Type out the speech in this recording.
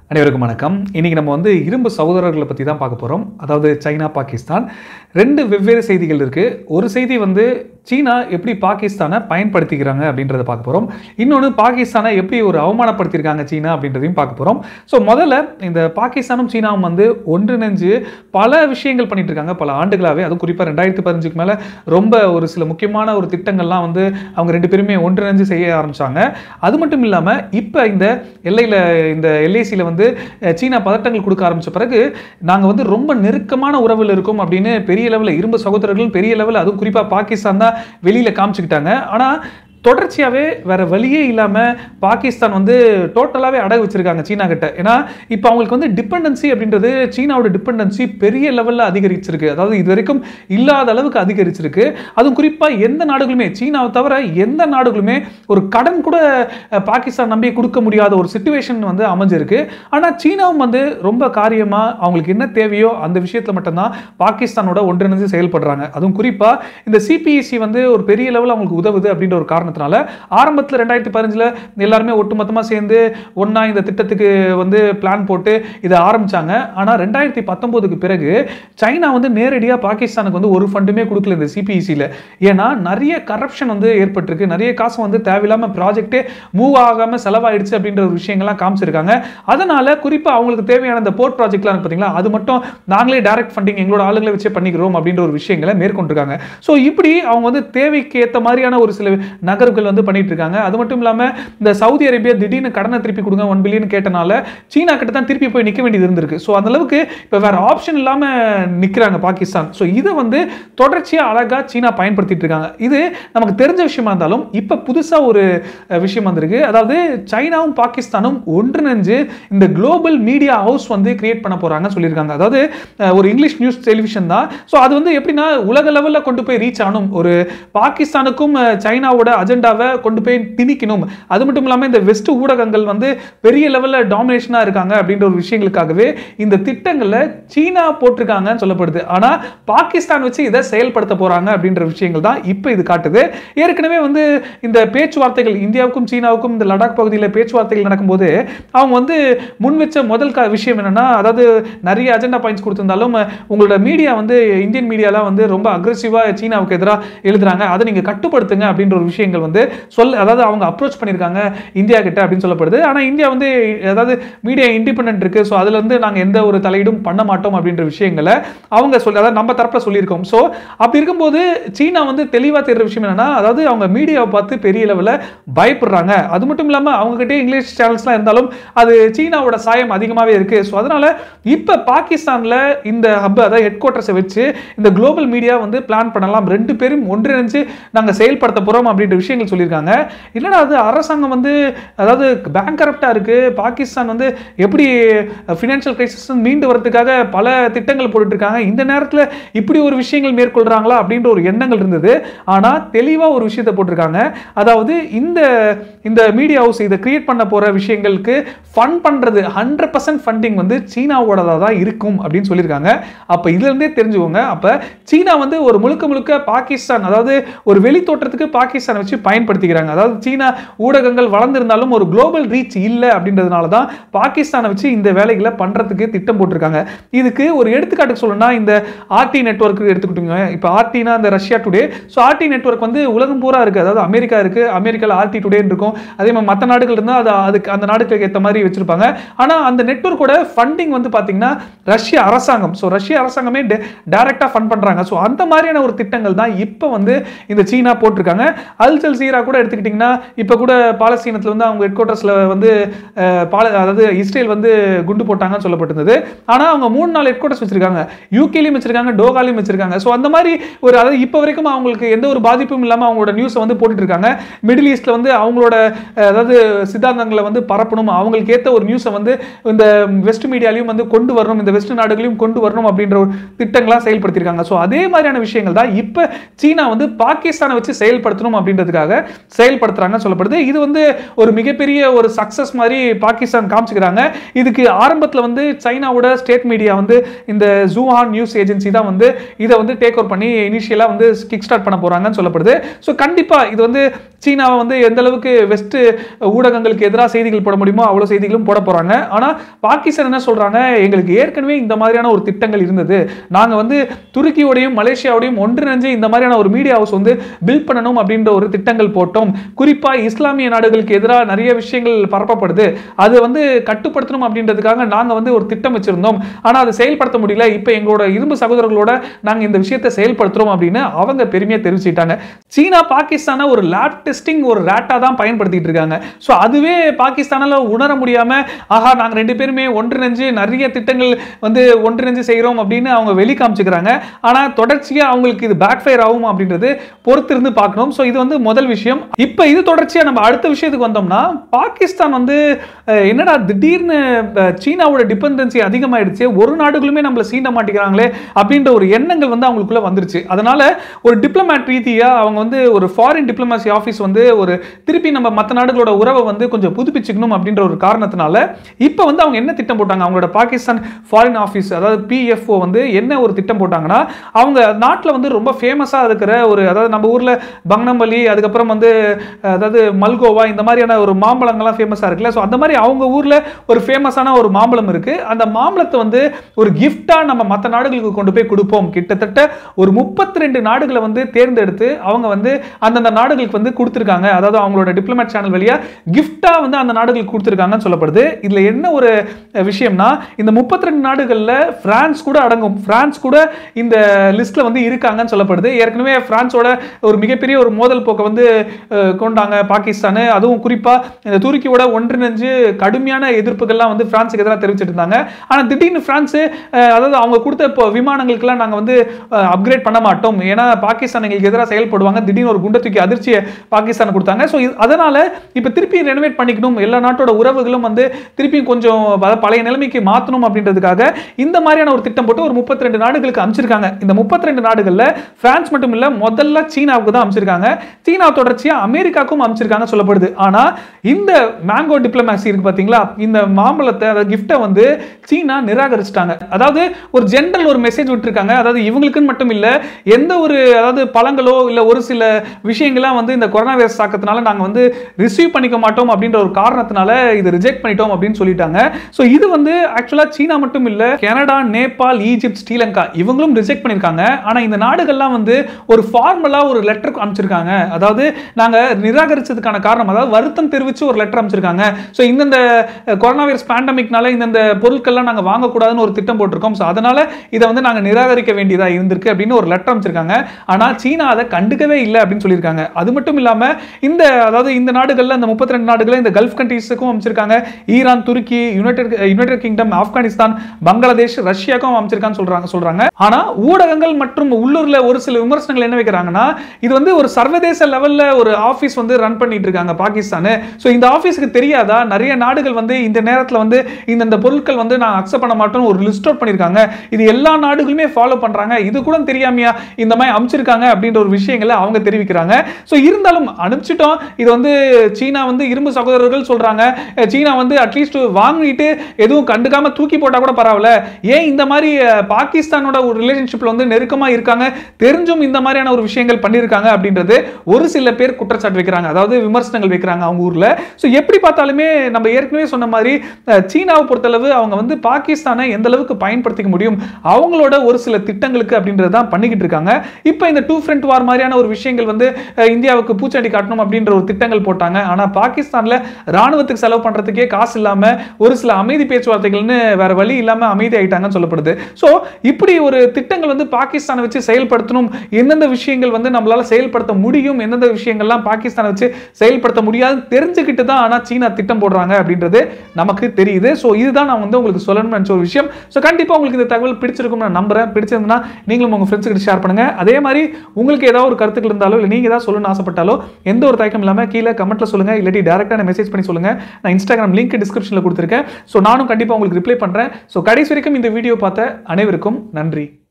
அனைவருக்கும் வணக்கம் இன்னைக்கு நம்ம வந்து இரும்பு சகோதரர்களை பற்றி தான் பார்க்க போகிறோம் அதாவது சைனா பாகிஸ்தான் ரெண்டு வெவ்வேறு செய்திகள் இருக்குது ஒரு செய்தி வந்து சீனா எப்படி பாகிஸ்தானை பயன்படுத்திக்கிறாங்க அப்படின்றத பார்க்க போகிறோம் இன்னொன்று பாகிஸ்தானை எப்படி ஒரு அவமானப்படுத்தியிருக்காங்க சீனா அப்படின்றதையும் பார்க்க போகிறோம் ஸோ முதல்ல இந்த பாகிஸ்தானும் சீனாவும் வந்து ஒன்றிணைஞ்சு பல விஷயங்கள் பண்ணிட்டு இருக்காங்க பல ஆண்டுகளாகவே அதுவும் குறிப்பாக ரெண்டாயிரத்தி பதினஞ்சுக்கு மேலே ரொம்ப ஒரு சில முக்கியமான ஒரு திட்டங்கள்லாம் வந்து அவங்க ரெண்டு பேருமே ஒன்றிணைஞ்சு செய்ய ஆரம்பிச்சாங்க அது மட்டும் இல்லாமல் இப்போ இந்த எல்லையில் இந்த எல்ஐசியில் வந்து அஹ், சீனா பதட்டங்கள் கொடுக்க ஆரம்பிச்ச பிறகு நாங்கள் வந்து ரொம்ப நெருக்கமான உறவில் இருக்கோம் அப்படின்னு பெரிய லெவலில் இரும்பு சகோதரர்கள் பெரிய லெவலில் அதுவும் குறிப்பாக பாகிஸ்தான் தான் வெளியில் காமிச்சுக்கிட்டாங்க ஆனால் தொடர்ச்சியாகவே வேற வழியே இல்லாமல் பாகிஸ்தான் வந்து டோட்டலாகவே அடகு வச்சிருக்காங்க சீனா கிட்ட ஏன்னா இப்போ அவங்களுக்கு வந்து டிபெண்டன்சி அப்படின்றது சீனாவோட டிபெண்டன்சி பெரிய லெவலில் அதிகரிச்சிருக்கு அதாவது இது வரைக்கும் இல்லாத அளவுக்கு அதிகரிச்சிருக்கு அதுவும் குறிப்பாக எந்த நாடுகளுமே சீனாவை தவிர எந்த நாடுகளுமே ஒரு கடன் கூட அஹ், பாகிஸ்தான் நம்பி கொடுக்க முடியாத ஒரு சுச்சுவேஷன் வந்து அமைஞ்சிருக்கு ஆனால் சீனாவும் வந்து ரொம்ப காரியமாக அவங்களுக்கு என்ன தேவையோ அந்த விஷயத்தில் மட்டும்தான் பாகிஸ்தானோட ஒன்றிணைந்து செயல்படுறாங்க அதுவும் குறிப்பாக இந்த சிபிஎஸ்சி வந்து ஒரு பெரிய லெவலில் அவங்களுக்கு உதவுது அப்படின்ற ஒரு காரணத்தினால ஆரம்பத்தில் ரெண்டாயிரத்தி பதினஞ்சில் எல்லாருமே ஒட்டுமொத்தமாக சேர்ந்து ஒன்றா இந்த திட்டத்துக்கு வந்து பிளான் போட்டு இதை ஆரம்பிச்சாங்க ஆனால் ரெண்டாயிரத்தி பத்தொம்போதுக்கு பிறகு சைனா வந்து நேரடியாக பாகிஸ்தானுக்கு வந்து ஒரு ஃபண்டுமே கொடுக்கல இந்த சிபிஎஸ்சியில் ஏன்னா நிறைய கரப்ஷன் வந்து ஏற்பட்டிருக்கு நிறைய காசு வந்து தேவையில்லாமல் ப்ராஜெக்டே மூவ் ஆகாமல் செலவாயிடுச்சு அப்படின்ற ஒரு விஷயங்கள்லாம் காமிச்சிருக்காங்க அதனால குறிப்பாக அவங்களுக்கு தேவையான இந்த போர்ட் ப்ராஜெக்ட்லாம் இருக்கு பார்த்தீங்களா அது மட்டும் நாங்களே டைரக்ட் ஃபண்டிங் எங்களோட ஆளுங்களை வச்சே பண்ணிக்கிறோம் அப்படின்ற ஒரு விஷயங்களை மேற்கொண்டிருக்காங்க ஸோ இப்படி அவங்க வந்து தேவைக்கு ஏற்ற மாதிரியான ஒரு சில நகர்வுகள் வந்து பண்ணிட்டு இருக்காங்க அது மட்டும் இல்லாமல் இந்த சவுதி அரேபியா திடீர்னு கடனை திருப்பி கொடுங்க ஒன் பில்லியன் கேட்டனால சீனா கிட்ட தான் திருப்பி போய் நிற்க வேண்டியது இருந்திருக்கு ஸோ அந்த அளவுக்கு இப்போ வேற ஆப்ஷன் இல்லாமல் நிற்கிறாங்க பாகிஸ்தான் ஸோ இதை வந்து தொடர்ச்சியாக அழகாக சீனா பயன்படுத்திட்டு இருக்காங்க இது நமக்கு தெரிஞ்ச விஷயமா இருந்தாலும் இப்போ புதுசாக ஒரு அஹ், விஷயம் வந்திருக்கு அதாவது சைனாவும் பாகிஸ்தானும் ஒன்றிணைஞ்சு இந்த குளோபல் மீடியா ஹவுஸ் வந்து கிரியேட் பண்ண போறாங்கன்னு சொல்லியிருக்காங்க அதாவது அஹ், ஒரு இங்கிலீஷ் நியூஸ் டெலிவிஷன் தான் ஸோ அது வந்து எப்படின்னா உலக லெவலில் கொண்டு போய் ரீச் ஆகணும் ஒரு பாகிஸ்தானுக்கும் அஹ், சைனாவோட அஜெண்டாவை கொண்டு போய் திணிக்கணும் அது மட்டும் இல்லாமல் இந்த வெஸ்ட் ஊடகங்கள் வந்து பெரிய லெவலில் டாமினேஷனாக இருக்காங்க அப்படின்ற ஒரு விஷயங்களுக்காகவே இந்த திட்டங்களை சீனா போட்டிருக்காங்கன்னு சொல்லப்படுது ஆனால் பாகிஸ்தான் வச்சு இதை செயல்படுத்த போறாங்க அப்படின்ற விஷயங்கள் தான் இப்போ இது காட்டுது ஏற்கனவே வந்து இந்த பேச்சுவார்த்தைகள் இந்தியாவுக்கும் சீனாவுக்கும் இந்த லடாக் பகுதியில் பேச்சுவார்த்தைகள் நடக்கும்போது அவங்க வந்து முன் வச்ச முதல் க- விஷயம் என்னன்னா அதாவது நிறைய அஜெண்டா பாயிண்ட்ஸ் கொடுத்திருந்தாலும் அஹ், உங்களோட மீடியா வந்து இந்தியன் மீடியாலாம் வந்து ரொம்ப அக்ரெசிவாக சீனாவுக்கு எதிராக எழுதுறாங்க அதை நீங்க கட்டுப்படுத்துங்க அப்படின்ற ஒரு விஷயங்கள் வந்து சொல் அதாவது அவங்க அப்ரோச் பண்ணியிருக்காங்க இந்தியா கிட்ட அப்படின்னு சொல்லப்படுது ஆனா இந்தியா வந்து அதாவது மீடியா இண்டிபெண்டன்ட் இருக்கு ஸோ அதுல இருந்து நாங்க எந்த ஒரு தலையீடும் பண்ண மாட்டோம் அப்படின்ற விஷயங்களை அவங்க சொல்லி அதாவது நம்ம தரப்புல சொல்லியிருக்கோம் ஸோ அப்படி இருக்கும்போது சீனா வந்து தெளிவா தெரிற விஷயம் என்னன்னா அதாவது அவங்க மீடியாவை பார்த்து பெரிய லெவலில் பயப்படுறாங்க அது மட்டும் இல்லாம அவங்க கிட்டே இங்கிலீஷ் சேனல்ஸ்லாம் இருந்தாலும் அது சீனாவோட சாயம் அதிகமாகவே இருக்கு ஸோ அதனால இப்போ பாகிஸ்தான்ல இந்த ஹப் அதாவது ஹெட் குவார்ட்டர்ஸை வச்சு இந்த குளோபல் மீடியா வந்து பிளான் பண்ணலாம் ரெண்டு பேரும் ஒன்றிணைஞ்சு நாங்க செயல்படுத்த போறோம் அப்படின்ற விஷயங்கள் சொல்லியிருக்காங்க என்னடா அது அரசாங்கம் வந்து அதாவது பேங்க் கரப்டா இருக்கு பாகிஸ்தான் வந்து எப்படி ஃபினான்ஷியல் கிரைசிஸ் மீண்டு வரதுக்காக பல திட்டங்கள் போட்டுட்டு இருக்காங்க இந்த நேரத்தில் இப்படி ஒரு விஷயங்கள் மேற்கொள்றாங்களா அப்படின்ற ஒரு எண்ணங்கள் இருந்தது ஆனா தெளிவா ஒரு விஷயத்தை போட்டிருக்காங்க அதாவது இந்த இந்த மீடியா ஹவுஸ் இதை கிரியேட் பண்ண போற விஷயங்களுக்கு ஃபண்ட் பண்றது ஹண்ட்ரட் பர்சன்ட் ஃபண்டிங் வந்து சீனாவோடதா தான் இருக்கும் அப்படின்னு சொல்லியிருக்காங்க அப்ப இதுல இருந்தே தெரிஞ்சுக்கோங்க அப்ப சீனா வந்து ஒரு முழுக்க முழுக்க பாகிஸ்தான் அதாவது ஒரு வெளி தோற்றத்துக்கு பாகிஸ்தானை வச்சு பயன்படுத்திக்கிறாங்க அதாவது சீனா ஊடகங்கள் வளர்ந்திருந்தாலும் ஒரு குளோபல் ரீச் இல்லை அப்படின்றதுனால தான் பாகிஸ்தானை வச்சு இந்த வேலைகளை பண்றதுக்கு திட்டம் போட்டிருக்காங்க இதுக்கு ஒரு எடுத்துக்காட்டுக்கு சொல்லணும்னா இந்த ஆர்டி நெட்வொர்க் எடுத்துக்கிட்டீங்க இப்போ ஆர்டினா இந்த Russia today so RT network வந்து உலகம் பூரா இருக்கு அதாவது அமெரிக்கா இருக்கு அமெரிக்காவில் ஆர்டி டுடேன்னு இருக்கும் அதே மாதிரி மற்ற நாடுகள் இருந்தால் அது அதுக்கு அந்த நாடுகளுக்கு ஏற்ற மாதிரி வச்சிருப்பாங்க ஆனால் அந்த நெட்வொர்க்கோட ஃபண்டிங் வந்து பார்த்தீங்கன்னா ரஷ்ய அரசாங்கம் ஸோ ரஷ்ய அரசாங்கமே டைரக்டாக ஃபண்ட் பண்ணுறாங்க ஸோ அந்த மாதிரியான ஒரு திட்டங்கள் தான் இப்போ வந்து இந்த சீனா போட்டிருக்காங்க அல் ஜல்சீரா கூட எடுத்துக்கிட்டிங்கன்னா இப்போ கூட பாலஸ்தீனத்தில் வந்து அவங்க ஹெட் குவார்ட்டர்ஸில் வந்து அஹ், பால அதாவது இஸ்ரேல் வந்து குண்டு போட்டாங்கன்னு சொல்லப்பட்டிருந்தது ஆனால் அவங்க மூணு நாலு ஹெட் குவார்ட்டர்ஸ் வச்சிருக்காங்க யூகேலையும் வச்சிருக்காங்க டோகாலையும் வச்சிருக்காங்க ஸோ அந்த மாதிரி ஒரு அதாவது இப்போ வரைக்கும் அவங்களுக்கு எந்த ஒரு பாதிப்பும் இல்லாமல் அவங்களோட நியூஸை வந்து போட்டுட்டு இருக்காங்க மிடில் ஈஸ்ட்ல வந்து அவங்களோட அஹ், அதாவது சித்தாந்தங்களை வந்து பரப்பணும் அவங்களுக்கு ஏற்ற ஒரு நியூஸை வந்து இந்த வெஸ்ட் மீடியாலையும் வந்து கொண்டு வரணும் இந்த வெஸ்ட் நாடுகளையும் கொண்டு வரணும் அப்படின்ற ஒரு திட்டங்களாக செயல்படுத்தியிருக்காங்க ஸோ அதே மாதிரியான விஷயங்கள் தான் இப்போ சீனா வந்து பாகிஸ்தானை வச்சு செயல்படுத்தணும் அப்படின்றதுக்காக செயல்படுத்துறாங்கன்னு சொல்லப்படுது இது வந்து ஒரு மிகப்பெரிய ஒரு சக்சஸ் மாதிரி பாகிஸ்தான் காமிச்சுக்கிறாங்க இதுக்கு ஆரம்பத்தில் வந்து சைனாவோட ஸ்டேட் மீடியா வந்து இந்த ஜூஹான் நியூஸ் ஏஜென்சி தான் வந்து இதை வந்து டேக் ஓவர் பண்ணி இனிஷியலாக வந்து கிக் ஸ்டார்ட் பண்ண போறாங்கன்னு சொல்லப்படுது ஸோ கண்டிப்பாக இது வந்து சீனாவை வந்து எந்த அளவுக்கு வெஸ்ட் ஊடகங்களுக்கு எதிராக செய்திகள் போட முடியுமோ அவ்வளோ செய்திகளும் போட போறாங்க ஆனா பாகிஸ்தான் என்ன சொல்றாங்க எங்களுக்கு ஏற்கனவே இந்த மாதிரியான ஒரு திட்டங்கள் இருந்தது நாங்க வந்து துருக்கியோடையும் மலேசியாவோடையும் ஒன்றிணைஞ்சு இந்த மாதிரியான ஒரு மீடியா ஹவுஸ் வந்து பில்ட் பண்ணணும் அப்படின்ற ஒரு திட்டங்கள் போட்டோம் குறிப்பா இஸ்லாமிய நாடுகளுக்கு எதிராக நிறைய விஷயங்கள் பரப்பப்படுது அது வந்து கட்டுப்படுத்தணும் அப்படின்றதுக்காக நாங்க வந்து ஒரு திட்டம் வச்சிருந்தோம் ஆனா அதை செயல்படுத்த முடியல இப்போ எங்களோட இரும்பு சகோதரர்களோட நாங்க இந்த விஷயத்தை செயல்படுத்துறோம் அப்படின்னு அவங்க பெருமையா தெரிவிச்சிட்டாங்க சீனா பாகிஸ்தானை ஒரு லேப் டெஸ்டிங் ஒரு ரேட்டா தான் பயன்படுத்திட்டு இருக்காங்க ஸோ அதுவே பாகிஸ்தானால உணர முடியாம ஆஹா நாங்க ரெண்டு பேருமே ஒன்றிணைஞ்சு நிறைய திட்டங்கள் வந்து ஒன்றிணைஞ்சு செய்றோம் அப்படின்னு அவங்க வெளி காமிச்சுக்கிறாங்க ஆனா தொடர்ச்சியா அவங்களுக்கு இது பேக் ஃபயர் ஆகும் அப்படின்றது பொறுத்திருந்து பார்க்கணும் ஸோ இது வந்து முதல் விஷயம் இப்போ இது தொடர்ச்சியா நம்ம அடுத்த விஷயத்துக்கு வந்தோம்னா பாகிஸ்தான் வந்து அஹ், என்னடா திடீர்னு அஹ், சீனாவோட டிபெண்டன்சி அதிகமாயிடுச்சு ஒரு நாடுகளுமே நம்மள சீண்ட மாட்டேங்கிறாங்களே அப்படின்ற ஒரு எண்ணங்கள் வந்து அவங்களுக்குள்ள வந்துருச்சு அதனால ஒரு டிப்ளமேட் ரீதியா அவங்க வந்து ஒரு ஃபாரின் டிப்ளமசி ஆஃபீஸ் வந்து ஒரு திருப்பி நம்ம மற்ற நாடுகளோட உறவை வந்து கொஞ்சம் புதுப்பிச்சுக்கணும் அப்படின்ற ஒரு காரணத்தினால இப்போ வந்து அவங்க என்ன திட்டம் போட்டாங்க அவங்களோட பாகிஸ்தான் ஃபாரின் ஆஃபீஸ் அதாவது பிஎஃப்ஓ வந்து என்ன ஒரு திட்டம் போட்டாங்கன்னா அவங்க நாட்டில் வந்து ரொம்ப ஃபேமஸாக இருக்கிற ஒரு அதாவது நம்ம ஊரில் பங்கனம்பள்ளி அதுக்கப்புறம் வந்து அஹ், அதாவது மல்கோவா இந்த மாதிரியான ஒரு மாம்பழங்கள்லாம் ஃபேமஸாக இருக்குல்ல ஸோ அந்த மாதிரி அவங்க ஊரில் ஒரு ஃபேமஸான ஒரு மாம்பழம் இருக்குது அந்த மாம்பழத்தை வந்து ஒரு கிஃப்டாக நம்ம மற்ற நாடுகளுக்கு கொண்டு போய் கொடுப்போம் கிட்டத்தட்ட ஒரு முப்பத்தி ரெண்டு நாடுகளை வந்து தேர்ந்தெடுத்து அவங்க வந்து அந்தந்த நாடுகளுக்கு வந்து கொடுத்துருக்காங்க அதாவது அவங்களோட டிப்ளமேட் சேனல் வழியாக கிஃப்டாக வந்து அந்த நாடுகளுக்கு கொடுத்துருக்காங்கன்னு சொல்லப்படுது இதில் என்ன ஒரு அஹ், விஷயம்னா இந்த முப்பத்தி ரெண்டு நாடுகளில் பிரான்ஸ் கூட அடங்கும் பிரான்ஸ் கூட இந்த லிஸ்ட்ல வந்து இருக்காங்கன்னு சொல்லப்படுது ஏற்கனவே பிரான்ஸோட ஒரு மிகப்பெரிய ஒரு மோதல் போக்கை வந்து அஹ், கொண்டாங்க பாகிஸ்தான் அதுவும் குறிப்பா இந்த துருக்கியோட ஒன்றிணைஞ்சு கடுமையான எதிர்ப்புகள்லாம் வந்து பிரான்ஸுக்கு எதிராக தெரிவிச்சிட்டு இருந்தாங்க ஆனா திடீர்னு பிரான்ஸ் அஹ், அதாவது அவங்க கொடுத்த இப்போ விமானங்களுக்கெல்லாம் நாங்க வந்து அப்கிரேட் பண்ண மாட்டோம் ஏன்னா பாகிஸ்தான் எங்களுக்கு எதிராக செயல்படுவாங்க திடீர்னு ஒரு குண்டை தூக்கி அதிர்ச்சியை பாகிஸ்தான் கொடுத்தாங்க ஸோ அதனால இப்போ திருப்பி ரெனோவேட் பண்ணிக்கணும் எல்லா நாட்டோட உறவுகளும் வந்து திருப்பியும் கொஞ்சம் ப- பழைய நிலைமைக்கு மாற்றணும் அப்படின்றதுக்காக இந்த மாதிரியான ஒரு திட்டம் போட்டு ஒரு முப்பத்தி ரெண்டு நாடுகளுக்கு அமைச்சிருக்காங்க இந்த முப்பத்தி ரெண்டு நாடுகளில் பிரான்ஸ் மட்டும் இல்ல முதல்ல சீனாவுக்கு தான் அமைச்சிருக்காங்க சீனா தொடர்ச்சியா அமெரிக்காவுக்கும் அமைச்சிருக்காங்க சொல்லப்படுது ஆனா இந்த மேங்கோ டிப்ளமேசி இருக்கு பாத்தீங்களா இந்த மாம்பழத்தை அதாவது கிஃப்ட்டை வந்து சீனா நிராகரிச்சிட்டாங்க அதாவது ஒரு ஜென்ரல் ஒரு மெசேஜ் விட்டுருக்காங்க அதாவது இவங்களுக்குன்னு மட்டும் இல்ல எந்த ஒரு அதாவது பழங்களோ இல்ல ஒரு சில விஷயங்கள்லாம் வந்து இந்த கொரோனா வைரஸ் தாக்கத்தினால நாங்க வந்து ரிசீவ் பண்ணிக்க மாட்டோம் அப்படின்ற ஒரு காரணத்தினால இது ரிஜெக்ட் பண்ணிட்டோம் அப்படின்னு சொல்லிட்டாங்க ஸோ இது வந்து ஆக்சுவலா சீனா மட்டும் இல்ல கனடா நேபாள் ஈஜிப்ட் ஸ்ரீலங்கா இவங்களும் ரிஜெக்ட் பண்ணியிருக்காங்க ஆனா இந்த நாடுகள்லாம் வந்து ஒரு ஃபார்மலா ஒரு லெட்டர் அமைச்சிருக்காங்க அதாவது நாங்க நிராகரிச்சதுக்கான காரணம் அதாவது வருத்தம் தெரிவிச்சு ஒரு லெட்டர் அமைச்சிருக்காங்க ஸோ இந்தந்த கொரோனா வைரஸ் பேண்டமிக்னால இந்தந்த பொருட்கள்லாம் நாங்க வாங்கக்கூடாதுன்னு ஒரு திட்டம் போட்டிருக்கோம் ஸோ அதனால இதை வந்து நாங்க நிராகரிக்க வேண்டியதா இருந்திருக்கு அப்படின்னு ஒரு லெட்டர் அமைச்சிருக்காங்க ஆனா சீனா அதை கண்டுக்கவே இல்லை அப்படின்னு சொல்லியிருக்காங்க அது மட்டும் இல்லாம இந்த அதாவது இந்த நாடுகள்ல இந்த முப்பத்தி ரெண்டு நாடுகள் இந்த கல்ஃப் கண்ட்ரீஸுக்கும் அமைச்சிருக்காங்க Iran Turkey united united kingdom Afghanistan Bangladesh ரஷ்யாக்கும் அமைச்சிருக்கான்னு சொல்றாங்க சொல்றாங்க ஆனா ஊடகங்கள் மற்றும் உள்ளூர்ல ஒரு சில விமர்சனங்கள் என்ன வைக்கிறாங்கன்னா இது வந்து ஒரு சர்வதேச லெவல்ல ஒரு ஆபீஸ் வந்து ரன் பண்ணிட்டு இருக்காங்க பாகிஸ்தான் ஸோ இந்த ஆபீஸ்க்கு தெரியாதா நிறைய நாடுகள் வந்து இந்த நேரத்துல வந்து இந்த இந்த பொருட்கள் வந்து நான் அக்செப்ட் பண்ண மாட்டோம் ஒரு லிஸ்ட் அவுட் பண்ணிருக்காங்க இது எல்லா நாடுகளுமே ஃபாலோ பண்றாங்க இது கூட தெரியாமையா இந்த மாதிரி அமைச்சிருக்காங்க அப்படின்ற ஒரு விஷயங்களை அவங்க தெரிவிக்கிறாங்க ஸோ இருந்தாலும் அனுப்பிச்சிட்டோம் இது வந்து சீனா வந்து இரும்பு சகோதரர்கள் சொல்றாங்க அஹ் சீனா வந்து அட்லீஸ்ட் வாங்கிட்டு எதுவும் கண்டுக்காம தூக்கி போட்டா கூட பரவாயில்ல ஏன் இந்த மாதிரி அஹ், பாகிஸ்தானோட ஒரு ரிலேஷன்ஷிப்ல வந்து நெருக்கமா இருக்காங்க தெரிஞ்சும் இந்த மாதிரியான ஒரு விஷயங்கள் பண்ணியிருக்காங்க அப்படின்றது ஒரு சில பேர் குற்றச்சாட்டு வைக்கிறாங்க அதாவது விமர்சனங்கள் வைக்கிறாங்க அவங்க ஊர்ல ஸோ எப்படி பார்த்தாலுமே நம்ம ஏற்கனவே சொன்ன மாதிரி அஹ், சீனாவை பொறுத்தளவு அவங்க வந்து பாகிஸ்தானை எந்த அளவுக்கு பயன்படுத்திக்க முடியும் அவங்களோட ஒரு சில திட்டங்களுக்கு அப்படின்றது தான் பண்ணிக்கிட்டு இருக்காங்க இப்போ இந்த டூ ஃப்ரண்ட் வார் மாதிரியான ஒரு விஷயங்கள் வந்து அஹ், இந்தியாவுக்கு பூச்செடி காட்டணும் அப்படின்ற ஒரு திட்டங்கள் போட்டாங்க ஆனா பாகிஸ்தான்ல ராணுவத்துக்கு செலவு பண்றதுக்கே காசு இல்லாம ஒரு சில அமைதி பேச்சுவார்த்தைகள்னு வேற வழி இல்லாம அமைதி ஆயிட்டாங்கன்னு சொல்லப்படுது ஸோ இப்படி ஒரு திட்டங்கள் வந்து பாகிஸ்தானை வச்சு செயல்படுத்தணும் எந்தெந்த விஷயங்கள் வந்து நம்மளால செயல்படுத்த முடியும் எந்தெந்த விஷயங்கள்லாம் பாகிஸ்தானை வச்சு செயல்படுத்த முடியாது தெரிஞ்சுக்கிட்டு தான் ஆனா சீனா திட்டம் போடுறாங்க அப்படின்றது நமக்கு தெரியுது ஸோ இதுதான் நான் வந்து உங்களுக்கு சொல்லணும்னு நினைச்ச ஒரு விஷயம் ஸோ கண்டிப்பா உங்களுக்கு இந்த தகவல் பிடிச்சிருக்கும் நான் நம்புறேன் பிடிச்சிருந்தா நீங்களும் உங்க ஃப்ரெண்ட்ஸ் கிட்ட ஷேர் பண்ணுங்க அதே மாதிரி உங்களுக்கு ஏதாவது ஒரு கருத்துக்கள் இருந்தாலோ இல்லை நீங்க ஏதாவது சொல்லணும்னு ஆசைப்பட்டாலோ எந்த ஒரு தயக்கம் இல்லாம கீழே கமெண்ட்ல சொல்லுங்க இல்லாட்டி டேரக்டா மெசேஜ் பண்ணி சொல்லுங்க நான் இன்ஸ்டாகிராம் லிங்க் டிஸ்கிரிப்ஷனில் கொடுத்துருக்கேன் ஸோ நானும் கண்டிப்பா உங்களுக்கு ரிப்ளை பண்றேன் ஸோ கடைசி வரைக்கும் இந்த வீடியோ பார்த்த அனைவருக்கும் நன்றி